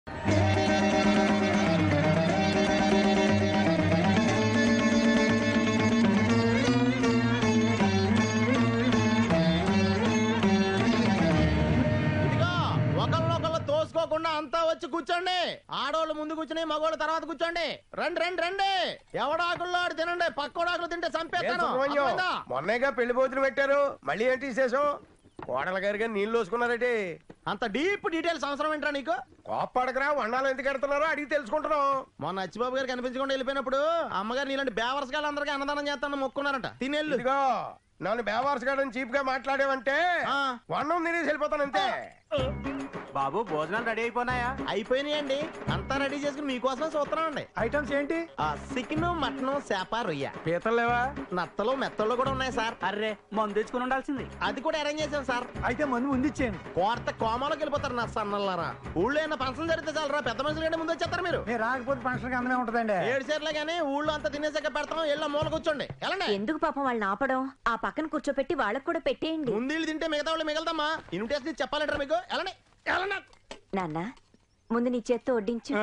ఇదిగో ఒకళ్ళొకళ్ళు తోసుకోకుండా అంతా వచ్చి కూర్చోండి ఆడోళ్ళు ముందు కూర్చుని మగోళ్ళు తర్వాత కూర్చోండి రండి రండి రండి ఎవడాకుల్లో ఆడు తినండి పక్కోడాకులు తింటే ఏం చంపేస్తాను సుబ్రహ్మణ్యం అర్థమైందా? మొన్నేగా పెళ్లి భోజనం పెట్టారు మళ్ళీ ఏంటి విశేషం కోడల గారిగా నీళ్ళు పోసుకున్నారేటి అంత డీప్ డీటెయిల్స్ అవసరం ఏంట్రా నీకు కోప్పడకరా వండాలు ఎందుకు ఎడుతున్నారో అడిగి తెలుసుకుంటున్నాం మొన్న అచ్చిబాబు గారు కనిపించకుండా వెళ్ళిపోయినప్పుడు అమ్మగారు నీలాంటి బేవర్స్ గారు అందరికీ అన్నదానం చేస్తాను మొక్కున్నారంట తినేళ్ళు ఇదిగో నన్ను బేవార్స్ గార్డెన్ చీప్ గా మాట్లాడేవంటే ఆ. వన్నం తినేసి వెళ్ళిపోతాను అంతే బాబు భోజనాలు రెడీ అయిపోయినాయా అయిపోయినాయండి అంతా రెడీ చేసుకుని మీకోసమే చూస్తున్నామండి ఐటమ్స్ ఏంటి ఆ చికెన్ మటన్ చేప రొయ్య పీతలు లేవా నత్తలు మెత్తలు కూడా ఉన్నాయి సార్ అర్రే మందు తెచ్చుకుని ఉండాల్సింది అది కూడా అరేంజ్ చేశాం సార్ అయితే మందు ముందు ఇచ్చేయండి కోర్త కోమాలోకి వెళ్ళిపోతారు నా సన్నల్లారా ఊళ్ళో ఏమైనా ఫంక్షన్ జరిగితే చాలరా పెద్ద మనుషులు కంటే ముందు వచ్చేస్తారు మీరు మీరు రాకపోతే ఫంక్షన్ అందమే ఉంటదండి ఏడు సేర్లే కానీ ఊళ్ళో అంతా తినేసాక పెడతాం ఎల్ల మూల కూర్చోండి వెళ్ళండి ఎందుకు పాపం వాళ్ళని ఆపడం ఆ పక్కన కూర్చోపెట్టి వాళ్ళకు కూడా పెట్టేయండి ముందు వీళ్ళు తింటే మిగతా వాళ్ళు మిగలదమ్మా ఇన్విటేషన్ ఇచ్చి చెప్పాలంటారా మీకు వెళ్ళండి వెళ్ళండి నాన్న ముందు నీ చేత్తో వడ్డించు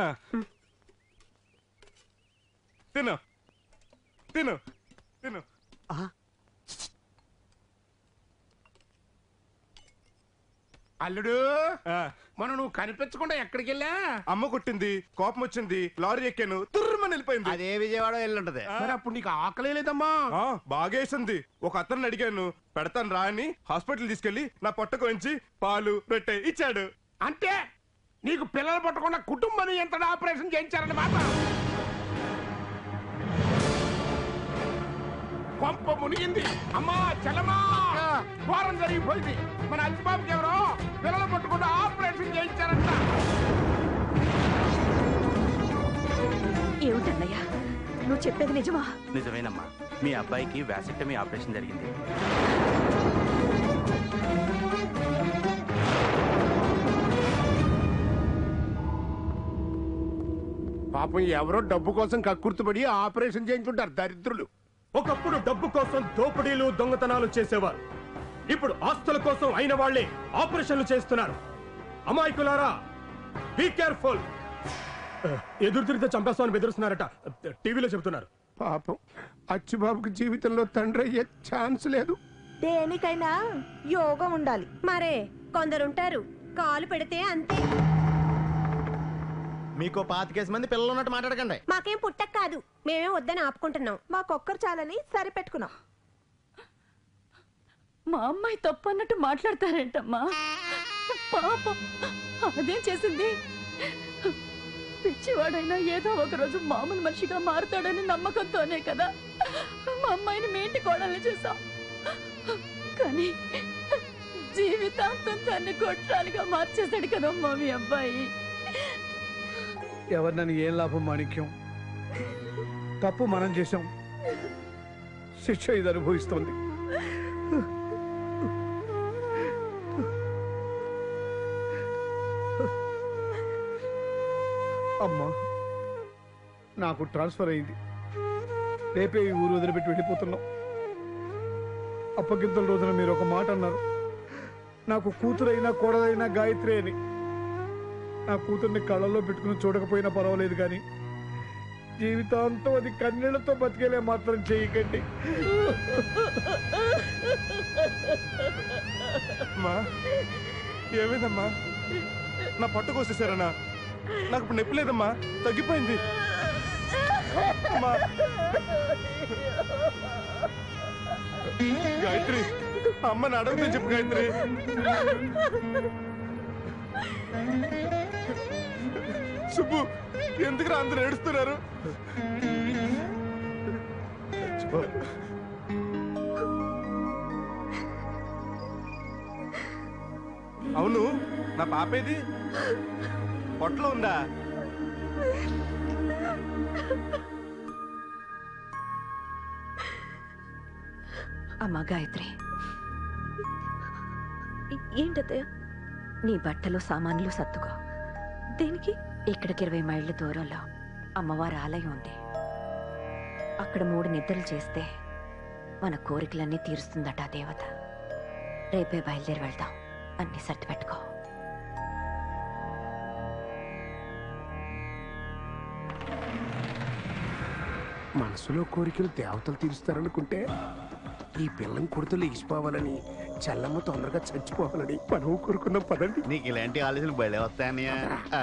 తిను తిను తిను అల్లుడు ఆ, మనం నువ్వు కనిపించకుండా ఎక్కడికి వెళ్ళా అమ్మ కొట్టింది కోపం వచ్చింది లారీ ఎక్కాను తుర్రమని వెళ్ళిపోయింది అదే విజయవాడ వెళ్ళుంటది మరి అప్పుడు నీకు ఆకలే లేదమ్మా ఆ, బాగేసింది ఒక అతన్ని అడిగాను పెడతాను రా అని హాస్పిటల్ తీసుకెళ్లి నా పొట్టకు వంచి పాలు రొట్టె ఇచ్చాడు అంటే నీకు పిల్లలు పట్టకుండా కుటుంబం ఎంత ఆపరేషన్ చేయించారని మాట కొంప మునిగింది అమ్మా చలమా ఘోరం జరిగిపోయింది మన అల్లిబాబుకి ఎవరో పిల్లలు పట్టకుండా ఆపరేషన్ చేయించారంట ఏమిటన్నయ్యా నువ్వు చెప్పేది నిజమా నిజమేనమ్మా మీ అబ్బాయికి వ్యాసెక్టమీ ఆపరేషన్ జరిగింది పాపం ఎవరో డబ్బు కోసం కక్కుర్తుపడి ఆపరేషన్ చేయించుంటారు దరిద్రులు ఒకప్పుడు డబ్బు కోసం దోపిడీలు దొంగతనాలు చేసేవారు ఇప్పుడు ఆస్తుల కోసం అయిన వాళ్లే ఆపరేషన్లు చేస్తున్నారు అమాయకులారా బీ కేర్ఫుల్ ఎదురు తిరిగితే చంపేస్తామని బెదిరిస్తున్నారట టీవీలో చెబుతున్నారు పాపం అచ్చిబాబుకి జీవితంలో తండ్రి అయ్యే ఛాన్స్ లేదు దేనికైనా యోగం ఉండాలి మరే కొందరుంటారు కాలు పెడితే అంతే మీకు పాతికేసి మంది పిల్లలు ఉన్నట్టు మాట్లాడకండి మాకేం పుట్టక కాదు మేమే వద్దని ఆపుకుంటున్నాం మాకొక్కరు చాలని సరిపెట్టుకున్నాం మా అమ్మాయి తప్పు అన్నట్టు మాట్లాడతారేంటమ్మా పాపం అదేం చేసింది పిచ్చివాడైనా ఏదో ఒక రోజు మామూలు మనిషిగా మారుతాడని నమ్మకంతోనే కదా మా అమ్మాయిని మీ ఇంటి కోడల్ని చేశాం కానీ జీవితాంతం తన్ని కొట్టాలిగా మార్చేశాడు కదమ్మా మీ అబ్బాయి ఎవరినని ఏం లాభం మాణిక్యం తప్పు మనం చేశాం శిక్ష ఇది అనుభవిస్తోంది అమ్మా నాకు ట్రాన్స్ఫర్ అయింది రేపే ఈ ఊరు వదిలిపెట్టి వెళ్ళిపోతున్నాం అప్పగింతల రోజున మీరు ఒక మాట అన్నారు నాకు కూతురైనా కోడలైనా గాయత్రి అని నా కూతుర్ని కళ్ళలో పెట్టుకుని చూడకపోయినా పర్వాలేదు కానీ జీవితాంతం అది కన్నీళ్లతో బతికేలే మాత్రం చేయకండి అమ్మా ఏమైందమ్మా నా పట్టు కోసేసారనా నాకు ఇప్పుడు నొప్పి లేదమ్మా తగ్గిపోయింది అమ్మా గాయత్రి అమ్మని అడగదని చెప్పు గాయత్రి సుబ్బు ఎందుకు అందరూ ఏడుస్తున్నారు అవును నా పాపేది పొట్టలో ఉందా అమ్మా గాయత్రి ఏంటత్తయ్య నీ బట్టలు సామాన్లు సర్దుకో దేనికి ఇక్కడికి ఇరవై మైళ్ళ దూరంలో అమ్మవారి ఆలయం ఉంది అక్కడ మూడు నిద్రలు చేస్తే మన కోరికలన్నీ తీరుస్తుందట ఆ దేవత రేపే బయలుదేరి వెళ్దాం అన్ని సర్ది పెట్టుకో మనసులో కోరికలు దేవతలు తీరుస్తారనుకుంటే ఈ పిల్లం కొడుతులు ఇసిపోవాలని చెల్లమ్మ తొందరగా చచ్చిపోవాలని మనం కోరుకున్నాం పదండి నీకు ఇలాంటి ఆలోచనలు బయలు వస్తాయన్నయ్య ఆ.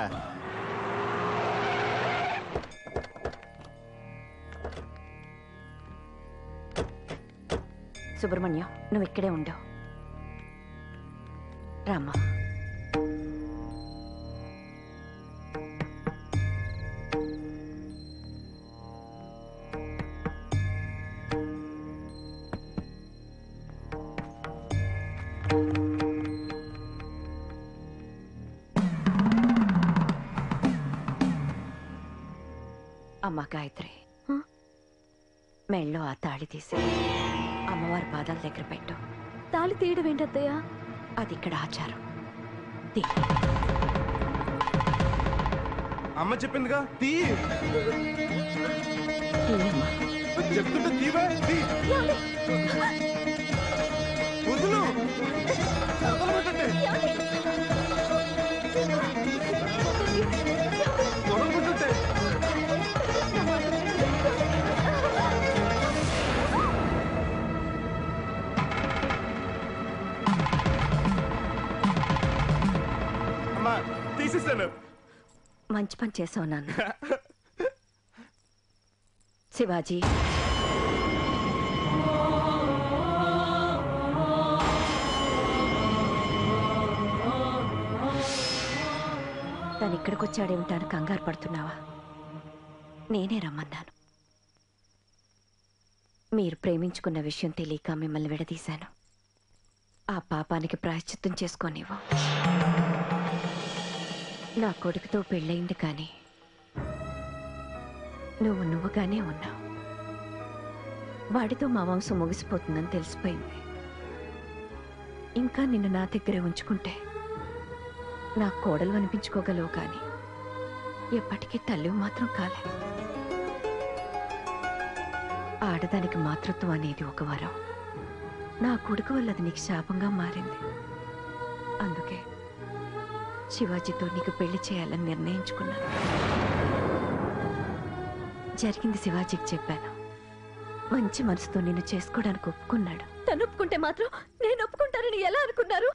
సుబ్రహ్మణ్యం నువ్వు ఇక్కడే ఉండు రామ్మా అమ్మా గాయత్రి మెళ్ళో ఆ తాళి తీసి అమ్మవారి పాదాల దగ్గర పెట్టు తాళి తీయడం ఏంటత్తయ్య అది ఇక్కడ ఆచారం తీ. అమ్మ చెప్పిందిగా తీ తీయమ్మా. చెప్తుంటే తీవే తీ వదులు వదలబెట్టండి. వదలబెట్టండి. అమ్మా తీసేస్తాను మంచి పని చేసావు నాన్న శివాజీ తను ఇక్కడికి వచ్చాడేమిటాను కంగారు పడుతున్నావా నేనే రమ్మన్నాను మీరు ప్రేమించుకున్న విషయం తెలియక మిమ్మల్ని విడదీశాను ఆ పాపానికి ప్రాయశ్చిత్తం చేసుకోనివ్వు నా కొడుకుతో పెళ్ళయింది కానీ నువ్వు నువ్వుగానే ఉన్నావు వాడితో మా వంశం ముగిసిపోతుందని తెలిసిపోయింది ఇంకా నిన్ను నా దగ్గరే ఉంచుకుంటే నా కోడలు అనిపించుకోగలవు కానీ ఎప్పటికీ తల్లి మాత్రం కాలే ఆడదానికి మాతృత్వం అనేది ఒక వరం నా కొడుకు వల్ల అది నీకు శాపంగా మారింది అందుకే శివాజీతో నీకు పెళ్లి చేయాలని నిర్ణయించుకున్నాను జరిగింది శివాజీకి చెప్పాను మంచి మనసుతో నిన్ను చేసుకోవడానికి ఒప్పుకున్నాడు తను ఒప్పుకుంటే మాత్రం నేను ఒప్పుకుంటానని ఎలా అనుకున్నారు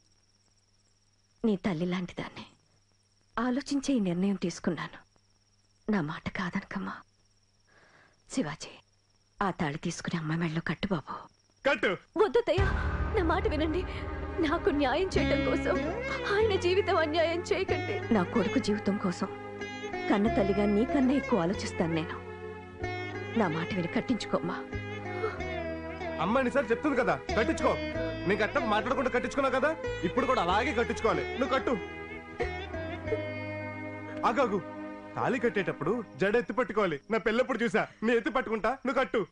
నీ తల్లి లాంటిదాన్ని ఆలోచించే ఈ నిర్ణయం తీసుకున్నాను నా మాట కాదనకమ్మా శివాజీ ఆ తాళి తీసుకుని అమ్మ మెళ్ళలో కట్టు బాబు కట్టు వద్దతయ్య నా మాట వినండి నాకు న్యాయం చేయడం కోసం ఆయన జీవితం అన్యాయం చేయకండి నా కొడుకు జీవితం కోసం కన్న తల్లిగా నీకన్నా ఎక్కువ ఆలోచిస్తాను నేను నా మాట విని కట్టించుకోమ్మా అమ్మ ఎన్నిసార్లు చెప్తుంది కదా కట్టించుకో నేను కట్ట మాట్లాడకుండా కట్టించుకున్నావు కదా ఇప్పుడు కూడా అలాగే కట్టించుకోవాలి నువ్వు కట్టు ఆగాగు తాళి కట్టేటప్పుడు జడ ఎత్తి పట్టుకోవాలి నా పెళ్ళప్పుడు చూసా నీ ఎత్తి పట్టుకుంటా నువ్వు కట్టు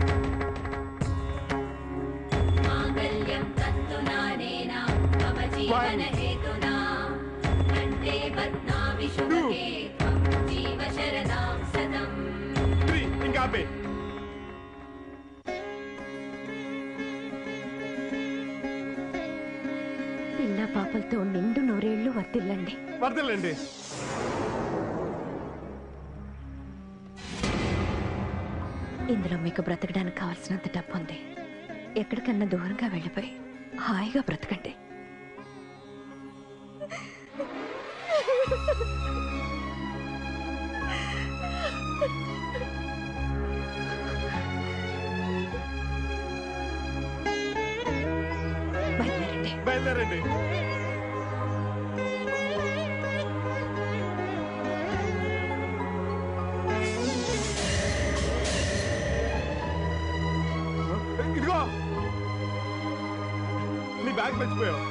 One, two, three. ఇంకా ఆపే పిల్ల పాపలతో నిండు నూరేళ్లు వర్తిల్లండి వరదలండి ఇందులో మీకు బ్రతకడానికి కావాల్సినంత డబ్బు ఉంది ఎక్కడికన్నా దూరంగా వెళ్ళిపోయి హాయిగా బ్రతకండి బయలుదేరండి బయలుదేరండి ఇదిగో నీ బ్యాగ్ మర్చిపోయావు